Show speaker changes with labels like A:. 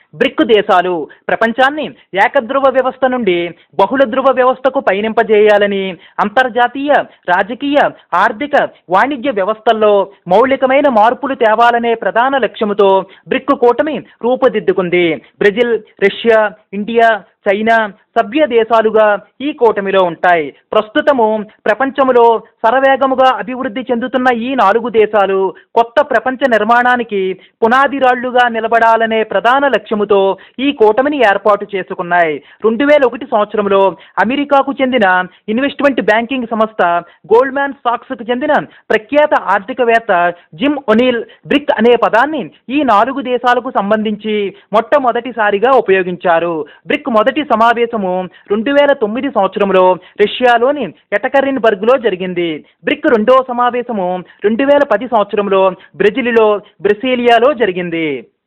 A: brick దేశాలు ప్రపంచాన్ని ఏకధ్రువ వ్యవస్థ నుండి బహుళ ధ్రువ వ్యవస్థకు పయనింపజేయాలని అంతర్జాతీయ రాజకీయ ఆర్థిక వాణిజ్య వ్యవస్థల్లో మౌలికమైన మార్పులు తేవాలనే ప్రధాన లక్ష్యముతో బ్రిక్ కూటమి రూపుదిద్దుకుంది బ్రెజిల్ రష్యా ఇండియా చైనా సభ్య దేశాలుగా ఈ కూటమిలో ఉంటాయి ప్రస్తుతము ప్రపంచములో శరవేగముగా అభివృద్ధి చెందుతున్న ఈ నాలుగు దేశాలు కొత్త ప్రపంచ నిర్మాణానికి పునాది రాళ్లుగా నిలబడాలనే ప్రధాన లక్ష్యముతో ఈ కూటమిని ఏర్పాటు చేసుకున్నాయి రెండు వేల ఒకటి సంవత్సరంలో అమెరికాకు చెందిన ఇన్వెస్ట్మెంట్ బ్యాంకింగ్ సంస్థ గోల్డ్మ్యాన్ సాక్స్కు చెందిన ప్రఖ్యాత ఆర్థికవేత్త జిమ్ ఒనీల్ బ్రిక్ అనే పదాన్ని ఈ నాలుగు దేశాలకు సంబంధించి మొట్టమొదటిసారిగా ఉపయోగించారు బ్రిక్ మొదటి సమావేశము రెండు వేల తొమ్మిది సంవత్సరంలో రష్యాలోని ఎటకరిన్బర్గ్లో జరిగింది బ్రిక్ రెండో సమావేశము రెండు వేల పది సంవత్సరంలో బ్రెజిల్లో బ్రెసిలియాలో జరిగింది